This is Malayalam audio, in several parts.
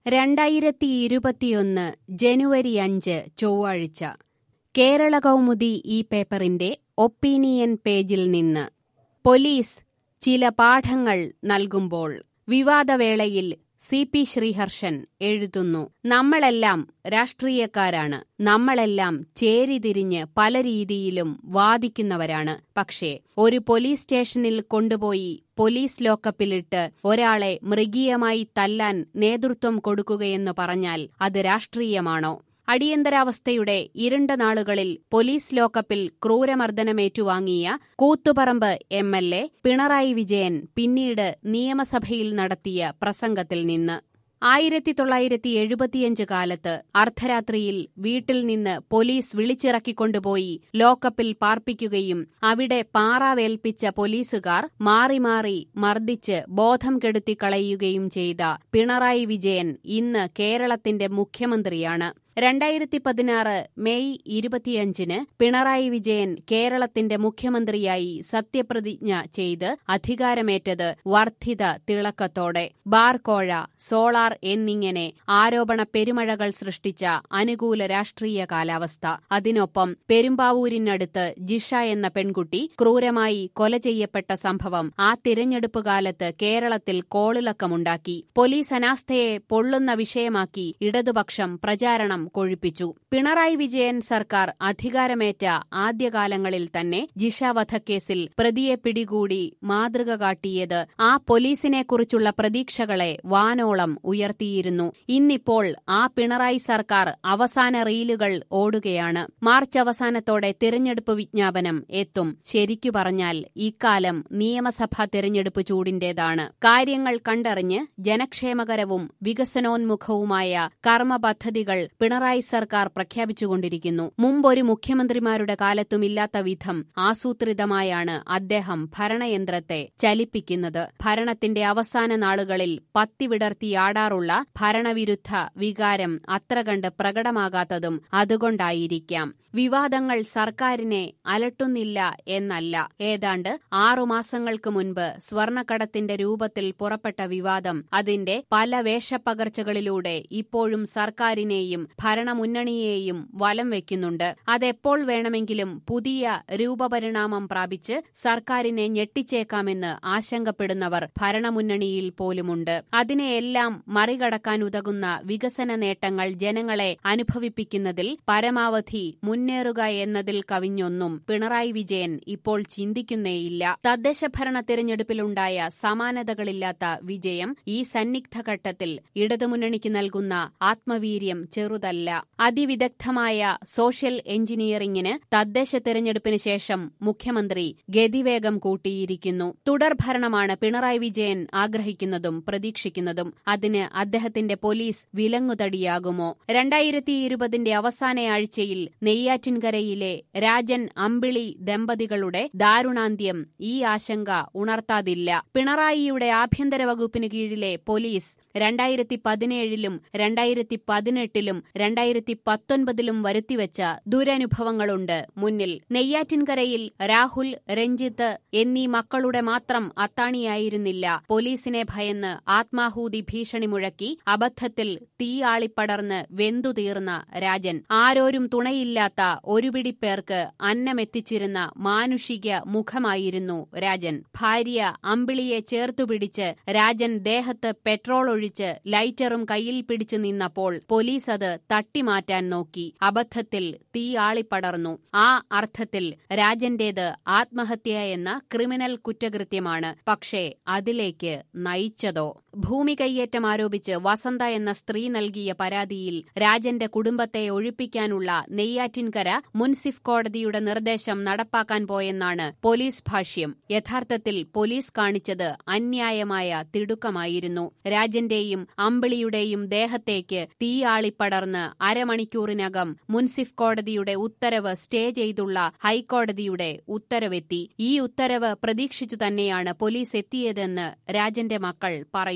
രണ്ടായിരത്തി ഇരുപത്തിയൊന്ന് ജനുവരി അഞ്ച് ചൊവ്വാഴ്ച കേരള കൗമുദി ഈ പേപ്പറിന്റെ ഒപ്പീനിയൻ പേജിൽ നിന്ന് പോലീസ് ചില പാഠങ്ങൾ നൽകുമ്പോൾ വിവാദവേളയിൽ സി പി ശ്രീഹർഷൻ എഴുതുന്നു നമ്മളെല്ലാം രാഷ്ട്രീയക്കാരാണ് നമ്മളെല്ലാം ചേരിതിരിഞ്ഞ് പല രീതിയിലും വാദിക്കുന്നവരാണ് പക്ഷേ ഒരു പോലീസ് സ്റ്റേഷനിൽ കൊണ്ടുപോയി പോലീസ് ലോക്കപ്പിലിട്ട് ഒരാളെ മൃഗീയമായി തല്ലാൻ നേതൃത്വം കൊടുക്കുകയെന്ന് പറഞ്ഞാൽ അത് രാഷ്ട്രീയമാണോ അടിയന്തരാവസ്ഥയുടെ ഇരുണ്ട നാളുകളിൽ പോലീസ് ലോക്കപ്പിൽ ക്രൂരമർദ്ദനമേറ്റുവാങ്ങിയ Koothuparamba M L A Pinarayi Vijayan പിന്നീട് നിയമസഭയിൽ നടത്തിയ പ്രസംഗത്തിൽ നിന്ന് ആയിരത്തി തൊള്ളായിരത്തി എഴുപത്തിയഞ്ച് കാലത്ത് അർദ്ധരാത്രിയിൽ വീട്ടിൽ നിന്ന് പോലീസ് വിളിച്ചിറക്കിക്കൊണ്ടുപോയി ലോക്കപ്പിൽ പാർപ്പിക്കുകയും അവിടെ പാറാവേൽപ്പിച്ച പോലീസുകാർ മാറി മാറി മർദ്ദിച്ച് ബോധം കെടുത്തിക്കളയുകയും ചെയ്ത പിണറായി വിജയൻ ഇന്ന് കേരളത്തിന്റെ മുഖ്യമന്ത്രിയാണ് രണ്ടായിരത്തി പതിനാറ് മെയ് ഇരുപത്തിയഞ്ചിന് പിണറായി വിജയൻ കേരളത്തിന്റെ മുഖ്യമന്ത്രിയായി സത്യപ്രതിജ്ഞ ചെയ്ത് അധികാരമേറ്റത് വർദ്ധിത തിളക്കത്തോടെ ബാർകോഴ സോളാർ എന്നിങ്ങനെ ആരോപണ പെരുമഴകൾ സൃഷ്ടിച്ച അനുകൂല രാഷ്ട്രീയ കാലാവസ്ഥ അതിനൊപ്പം പെരുമ്പാവൂരിനടുത്ത് ജിഷ എന്ന പെൺകുട്ടി ക്രൂരമായി കൊല ചെയ്യപ്പെട്ട സംഭവം ആ തിരഞ്ഞെടുപ്പ് കാലത്ത് കേരളത്തിൽ കോളിളക്കമുണ്ടാക്കി പോലീസ് അനാസ്ഥയെ പൊള്ളുന്ന വിഷയമാക്കി ഇടതുപക്ഷം പ്രചാരണം കൊഴിപ്പിച്ചു പിണറായി വിജയൻ സർക്കാർ അധികാരമേറ്റ ആദ്യകാലങ്ങളിൽ തന്നെ ജിഷ വധക്കേസിൽ പ്രതിയെ പിടികൂടി മാതൃക കാട്ടിയത് ആ പോലീസിനെക്കുറിച്ചുള്ള പ്രതീക്ഷകളെ വാനോളം ഉയർത്തിയിരുന്നു ഇന്നിപ്പോൾ ആ പിണറായി സർക്കാർ അവസാന റീലുകൾ ഓടുകയാണ് മാർച്ച് അവസാനത്തോടെ തിരഞ്ഞെടുപ്പ് വിജ്ഞാപനം എത്തും ശരിക്കു പറഞ്ഞാൽ ഇക്കാലം നിയമസഭാ തിരഞ്ഞെടുപ്പ് ചൂടിന്റേതാണ് കാര്യങ്ങൾ കണ്ടറിഞ്ഞ് ജനക്ഷേമകരവും വികസനോന്മുഖവുമായ കർമ്മ പദ്ധതികൾ പിണറായി സർക്കാർ പ്രഖ്യാപിച്ചുകൊണ്ടിരിക്കുന്നു മുമ്പൊരു മുഖ്യമന്ത്രിമാരുടെ കാലത്തുമില്ലാത്ത വിധം ആസൂത്രിതമായാണ് അദ്ദേഹം ഭരണയന്ത്രത്തെ ചലിപ്പിക്കുന്നത് ഭരണത്തിന്റെ അവസാന നാളുകളിൽ പത്തിവിടർത്തിയാടാറുള്ള ഭരണവിരുദ്ധ വികാരം അത്ര കണ്ട് പ്രകടമാകാത്തതും അതുകൊണ്ടായിരിക്കാം വിവാദങ്ങൾ സർക്കാരിനെ അലട്ടുന്നില്ല എന്നല്ല ഏതാണ്ട് ആറുമാസങ്ങൾക്ക് മുൻപ് സ്വർണക്കടത്തിന്റെ രൂപത്തിൽ പുറപ്പെട്ട വിവാദം അതിന്റെ പല വേഷപ്പകർച്ചകളിലൂടെ ഇപ്പോഴും സർക്കാരിനെയും ഭരണമുന്നണിയെയും വലം വയ്ക്കുന്നുണ്ട് അതെപ്പോൾ വേണമെങ്കിലും പുതിയ രൂപപരിണാമം പ്രാപിച്ച് സർക്കാരിനെ ഞെട്ടിച്ചേക്കാമെന്ന് ആശങ്കപ്പെടുന്നവർ ഭരണമുന്നണിയിൽ പോലുമുണ്ട് അതിനെയെല്ലാം മറികടക്കാൻ ഉതകുന്ന വികസന നേട്ടങ്ങൾ ജനങ്ങളെ അനുഭവിപ്പിക്കുന്നതിൽ പരമാവധി മുന്നേറുക എന്നതിൽ കവിഞ്ഞൊന്നും പിണറായി വിജയൻ ഇപ്പോൾ ചിന്തിക്കുന്നേയില്ല തദ്ദേശഭരണ തിരഞ്ഞെടുപ്പിലുണ്ടായ സമാനതകളില്ലാത്ത വിജയം ഈ സന്നിഗ്ധ ഘട്ടത്തിൽ ഇടതുമുന്നണിക്ക് നൽകുന്ന ആത്മവീര്യം ചെറുതല്ല അതിവിദഗ്ധമായ സോഷ്യൽ എഞ്ചിനീയറിംഗിന് തദ്ദേശ തിരഞ്ഞെടുപ്പിന് ശേഷം മുഖ്യമന്ത്രി ഗതിവേഗം കൂട്ടിയിരിക്കുന്നു തുടർഭരണമാണ് പിണറായി വിജയൻ ആഗ്രഹിക്കുന്നതും പ്രതീക്ഷിക്കുന്നതും അതിന് അദ്ദേഹത്തിന്റെ പോലീസ് വിലങ്ങുതടിയാകുമോ രണ്ടായിരത്തി ഇരുപതിന്റെ അവസാന ആഴ്ചയിൽ നെയ്യാറ്റിൻകരയിലെ രാജൻ അമ്പിളി ദമ്പതികളുടെ ദാരുണാന്ത്യം ഈ ആശങ്ക ഉണർത്താതില്ല പിണറായിയുടെ ആഭ്യന്തര വകുപ്പിന് കീഴിലെ പോലീസ് രണ്ടായിരത്തി പതിനേഴിലും രണ്ടായിരത്തി പതിനെട്ടിലും രണ്ടായിരത്തി പത്തൊൻപതിലും വരുത്തിവെച്ച ദുരനുഭവങ്ങളുണ്ട് മുന്നിൽ നെയ്യാറ്റിൻകരയിൽ രാഹുൽ രഞ്ജിത്ത് എന്നീ മക്കളുടെ മാത്രം അത്താണിയായിരുന്നില്ല പോലീസിനെ ഭയന്ന് ആത്മാഹൂതി ഭീഷണി മുഴക്കി അബദ്ധത്തിൽ തീയാളിപ്പടർന്ന് വെന്തുതീർന്ന രാജൻ ആരോരും തുണയില്ലാത്ത ഒരു പിടി പേർക്ക് അന്നമെത്തിച്ചിരുന്ന മാനുഷിക മുഖമായിരുന്നു രാജൻ ഭാര്യ അമ്പിളിയെ ചേർത്തുപിടിച്ച് രാജൻ ദേഹത്ത് പെട്രോൾ ഒഴിച്ച് ലൈറ്ററും കയ്യിൽ പിടിച്ചു നിന്നപ്പോൾ പോലീസ് അത് തട്ടിമാറ്റാൻ നോക്കി അബദ്ധത്തിൽ തീയാളിപ്പടർന്നു ആ അർത്ഥത്തിൽ രാജന്റേത് ആത്മഹത്യ എന്ന ക്രിമിനൽ കുറ്റകൃത്യമാണ് പക്ഷേ അതിലേക്ക് നയിച്ചതോ ഭൂമി കയ്യേറ്റം ആരോപിച്ച് വസന്ത എന്ന സ്ത്രീ നൽകിയ പരാതിയിൽ രാജന്റെ കുടുംബത്തെ ഒഴിപ്പിക്കാനുള്ള നെയ്യാറ്റിൻകര മുൻസിഫ് കോടതിയുടെ നിർദ്ദേശം നടപ്പാക്കാൻ പോയെന്നാണ് പോലീസ് ഭാഷ്യം യഥാർത്ഥത്തിൽ പോലീസ് കാണിച്ചത് അന്യായമായ തിടുക്കമായിരുന്നു രാജന്റെയും അമ്പിളിയുടെയും ദേഹത്തേക്ക് തീയാളിപ്പടർന്ന് അരമണിക്കൂറിനകം മുൻസിഫ് കോടതിയുടെ ഉത്തരവ് സ്റ്റേ ചെയ്തുള്ള ഹൈക്കോടതിയുടെ ഉത്തരവെത്തി ഈ ഉത്തരവ് പ്രതീക്ഷിച്ചു തന്നെയാണ് പോലീസ് എത്തിയതെന്ന് രാജന്റെ മക്കൾ പറയുന്നു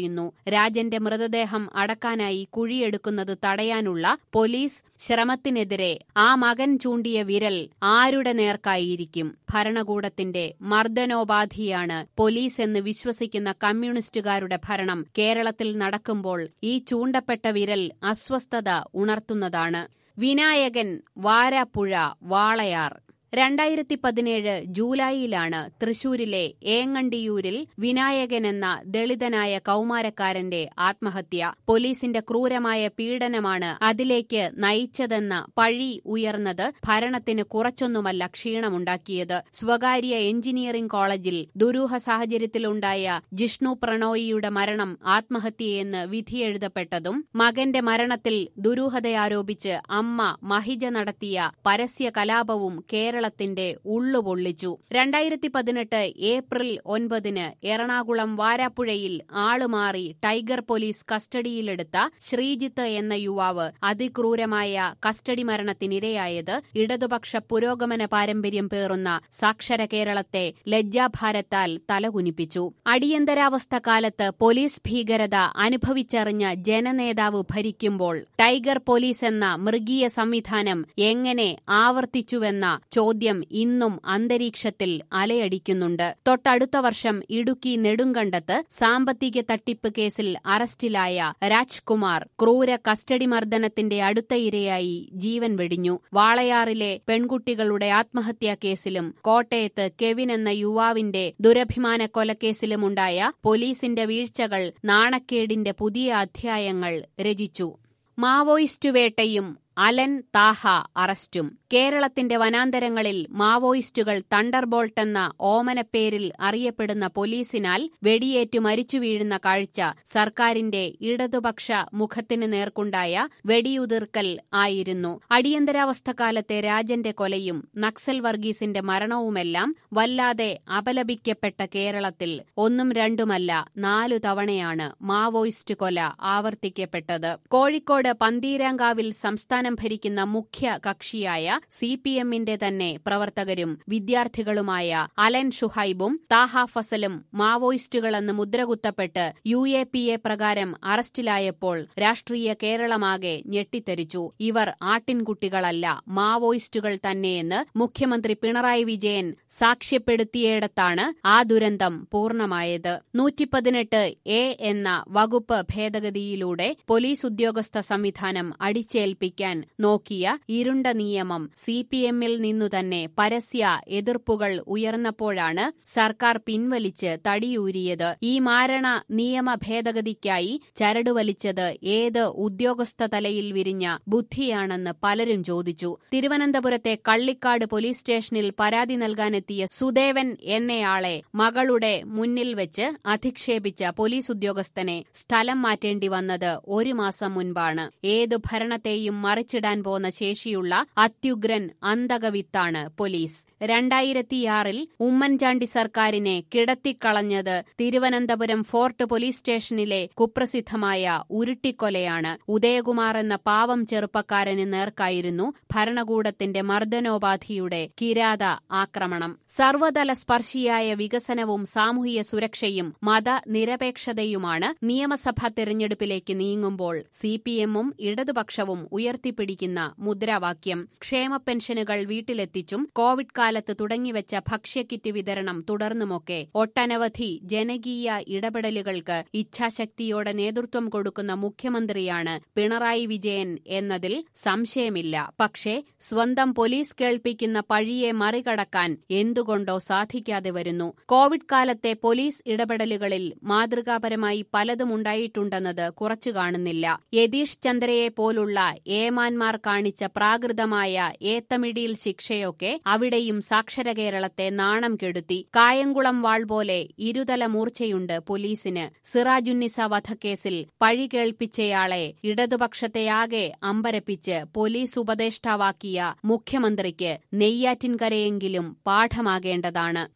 പറയുന്നു രാജന്റെ മൃതദേഹം അടക്കാനായി കുഴിയെടുക്കുന്നത് തടയാനുള്ള പോലീസ് ശ്രമത്തിനെതിരെ ആ മകൻ ചൂണ്ടിയ വിരൽ ആരുടെ നേർക്കായിരിക്കും ഭരണകൂടത്തിന്റെ മർദ്ദനോപാധിയാണ് പോലീസ് എന്ന് വിശ്വസിക്കുന്ന കമ്മ്യൂണിസ്റ്റുകാരുടെ ഭരണം കേരളത്തിൽ നടക്കുമ്പോൾ ഈ ചൂണ്ടപ്പെട്ട വിരൽ അസ്വസ്ഥത ഉണർത്തുന്നതാണ് വിനായകൻ വാരാപ്പുഴ വാളയാർ രണ്ടായിരത്തി പതിനേഴ് ജൂലൈയിലാണ് തൃശൂരിലെ ഏങ്ങണ്ടിയൂരിൽ വിനായകൻ എന്ന ദളിതനായ കൌമാരക്കാരന്റെ ആത്മഹത്യ പോലീസിന്റെ ക്രൂരമായ പീഡനമാണ് അതിലേക്ക് നയിച്ചതെന്ന പഴി ഉയർന്നത് ഭരണത്തിന് കുറച്ചൊന്നുമല്ല ക്ഷീണമുണ്ടാക്കിയത് സ്വകാര്യ എഞ്ചിനീയറിംഗ് കോളേജിൽ ദുരൂഹ സാഹചര്യത്തിലുണ്ടായ ജിഷ്ണു പ്രണോയിയുടെ മരണം ആത്മഹത്യയെന്ന് വിധിയെഴുതപ്പെട്ടതും മകന്റെ മരണത്തിൽ ദുരൂഹതയാരോപിച്ച് അമ്മ മഹിജ നടത്തിയ പരസ്യ കലാപവും കേരള കേരളത്തിന്റെ ഉള്ളുപൊള്ളിച്ചു രണ്ടായിരത്തി പതിനെട്ട് ഏപ്രിൽ ഒൻപതിന് എറണാകുളം വാരാപ്പുഴയിൽ ആളുമാറി ടൈഗർ പോലീസ് കസ്റ്റഡിയിലെടുത്ത ശ്രീജിത്ത് എന്ന യുവാവ് അതിക്രൂരമായ കസ്റ്റഡി മരണത്തിനിരയായത് ഇടതുപക്ഷ പുരോഗമന പാരമ്പര്യം പേറുന്ന സാക്ഷര കേരളത്തെ ലജ്ജാഭാരത്താൽ തലകുനിപ്പിച്ചു അടിയന്തരാവസ്ഥ കാലത്ത് പോലീസ് ഭീകരത അനുഭവിച്ചറിഞ്ഞ ജനനേതാവ് ഭരിക്കുമ്പോൾ ടൈഗർ പോലീസ് എന്ന മൃഗീയ സംവിധാനം എങ്ങനെ ആവർത്തിച്ചുവെന്ന ചോദ്യം ഇന്നും അന്തരീക്ഷത്തിൽ അലയടിക്കുന്നുണ്ട് തൊട്ടടുത്ത വർഷം ഇടുക്കി നെടുങ്കണ്ടത്ത് സാമ്പത്തിക തട്ടിപ്പ് കേസിൽ അറസ്റ്റിലായ രാജ്കുമാർ ക്രൂര കസ്റ്റഡി മർദ്ദനത്തിന്റെ അടുത്ത ഇരയായി ജീവൻ വെടിഞ്ഞു വാളയാറിലെ പെൺകുട്ടികളുടെ ആത്മഹത്യാ കേസിലും കോട്ടയത്ത് കെവിൻ എന്ന യുവാവിന്റെ ദുരഭിമാന കൊലക്കേസിലുമുണ്ടായ പോലീസിന്റെ വീഴ്ചകൾ നാണക്കേടിന്റെ പുതിയ അധ്യായങ്ങൾ രചിച്ചു മാവോയിസ്റ്റ് വേട്ടയും അലൻ താഹ അറസ്റ്റും കേരളത്തിന്റെ വനാന്തരങ്ങളിൽ മാവോയിസ്റ്റുകൾ തണ്ടർബോൾട്ട് എന്ന ഓമനപ്പേരിൽ അറിയപ്പെടുന്ന പോലീസിനാൽ വെടിയേറ്റു മരിച്ചു വീഴുന്ന കാഴ്ച സർക്കാരിന്റെ ഇടതുപക്ഷ മുഖത്തിന് നേർക്കുണ്ടായ വെടിയുതിർക്കൽ ആയിരുന്നു അടിയന്തരാവസ്ഥ കാലത്തെ രാജന്റെ കൊലയും നക്സൽ വർഗീസിന്റെ മരണവുമെല്ലാം വല്ലാതെ അപലപിക്കപ്പെട്ട കേരളത്തിൽ ഒന്നും രണ്ടുമല്ല നാലു തവണയാണ് മാവോയിസ്റ്റ് കൊല ആവർത്തിക്കപ്പെട്ടത് കോഴിക്കോട് പന്തീരാങ്കാവിൽ സംസ്ഥാന സംസ്ഥാനം ഭരിക്കുന്ന മുഖ്യ കക്ഷിയായ സി പി എമ്മിന്റെ തന്നെ പ്രവർത്തകരും വിദ്യാർത്ഥികളുമായ അലൻ ഷുഹൈബും താഹ ഫസലും മാവോയിസ്റ്റുകളെന്ന് മുദ്രകുത്തപ്പെട്ട് യു എ പി എ പ്രകാരം അറസ്റ്റിലായപ്പോൾ രാഷ്ട്രീയ കേരളമാകെ ഞെട്ടിത്തെറിച്ചു ഇവർ ആട്ടിൻകുട്ടികളല്ല മാവോയിസ്റ്റുകൾ തന്നെയെന്ന് മുഖ്യമന്ത്രി പിണറായി വിജയൻ സാക്ഷ്യപ്പെടുത്തിയിടത്താണ് ആ ദുരന്തം പൂർണ്ണമായത് നൂറ്റിപ്പതിനെട്ട് എ എന്ന വകുപ്പ് ഭേദഗതിയിലൂടെ പോലീസ് ഉദ്യോഗസ്ഥ സംവിധാനം അടിച്ചേൽപ്പിക്കാൻ നോക്കിയ ഇരുണ്ട നിയമം സി പി എമ്മിൽ നിന്നു തന്നെ പരസ്യ എതിർപ്പുകൾ ഉയർന്നപ്പോഴാണ് സർക്കാർ പിൻവലിച്ച് തടിയൂരിയത് ഈ മാരണ നിയമ ഭേദഗതിക്കായി ചരടുവലിച്ചത് ഏത് ഉദ്യോഗസ്ഥ തലയിൽ വിരിഞ്ഞ ബുദ്ധിയാണെന്ന് പലരും ചോദിച്ചു തിരുവനന്തപുരത്തെ കള്ളിക്കാട് പോലീസ് സ്റ്റേഷനിൽ പരാതി നൽകാനെത്തിയ സുദേവൻ എന്നയാളെ മകളുടെ മുന്നിൽ വെച്ച് അധിക്ഷേപിച്ച പോലീസ് ഉദ്യോഗസ്ഥനെ സ്ഥലം മാറ്റേണ്ടി വന്നത് ഒരു മാസം മുൻപാണ് ഏതു ഭരണത്തെയും മറിച്ചിടാൻ പോന്ന ശേഷിയുള്ള അത്യുഗ്രൻ അന്തകവിത്താണ് പോലീസ് രണ്ടായിരത്തിയാറിൽ ഉമ്മൻചാണ്ടി സർക്കാരിനെ കിടത്തിക്കളഞ്ഞത് തിരുവനന്തപുരം ഫോർട്ട് പോലീസ് സ്റ്റേഷനിലെ കുപ്രസിദ്ധമായ ഉരുട്ടിക്കൊലയാണ് ഉദയകുമാർ എന്ന പാവം ചെറുപ്പക്കാരന് നേർക്കായിരുന്നു ഭരണകൂടത്തിന്റെ മർദ്ദനോപാധിയുടെ കിരാത ആക്രമണം സർവതല സ്പർശിയായ വികസനവും സാമൂഹിക സുരക്ഷയും മതനിരപേക്ഷതയുമാണ് നിയമസഭാ തെരഞ്ഞെടുപ്പിലേക്ക് നീങ്ങുമ്പോൾ സിപിഎമ്മും ഇടതുപക്ഷവും ഉയർത്തിപ്പിടിക്കുന്ന മുദ്രാവാക്യം ക്ഷേമ പെൻഷനുകൾ വീട്ടിലെത്തിച്ചും കോവിഡ് കാലത്ത് തുടങ്ങിവെച്ച ഭക്ഷ്യക്കിറ്റ് വിതരണം തുടർന്നുമൊക്കെ ഒട്ടനവധി ജനകീയ ഇടപെടലുകൾക്ക് ഇച്ഛാശക്തിയോടെ നേതൃത്വം കൊടുക്കുന്ന മുഖ്യമന്ത്രിയാണ് പിണറായി വിജയൻ എന്നതിൽ സംശയമില്ല പക്ഷേ സ്വന്തം പോലീസ് കേൾപ്പിക്കുന്ന പഴിയെ മറികടക്കാൻ എന്തുകൊണ്ടോ സാധിക്കാതെ വരുന്നു കോവിഡ് കാലത്തെ പോലീസ് ഇടപെടലുകളിൽ മാതൃകാപരമായി പലതും ഉണ്ടായിട്ടുണ്ടെന്നത് കുറച്ചു കാണുന്നില്ല യതീഷ് ചന്ദ്രയെ പോലുള്ള ഏമാന്മാർ കാണിച്ച പ്രാകൃതമായ ഏത്തമിടിയിൽ ശിക്ഷയൊക്കെ അവിടെയും സാക്ഷര കേരളത്തെ നാണം കെടുത്തി കായംകുളം വാൾ പോലെ ഇരുതല മൂർച്ചയുണ്ട് പോലീസിന് സിറാജുന്നിസ വധക്കേസിൽ പഴി കേൾപ്പിച്ചയാളെ ഇടതുപക്ഷത്തെയാകെ അമ്പരപ്പിച്ച് പോലീസ് ഉപദേഷ്ടാവാക്കിയ മുഖ്യമന്ത്രിക്ക് നെയ്യാറ്റിൻകരയെങ്കിലും പാഠമാകേണ്ടതാണ്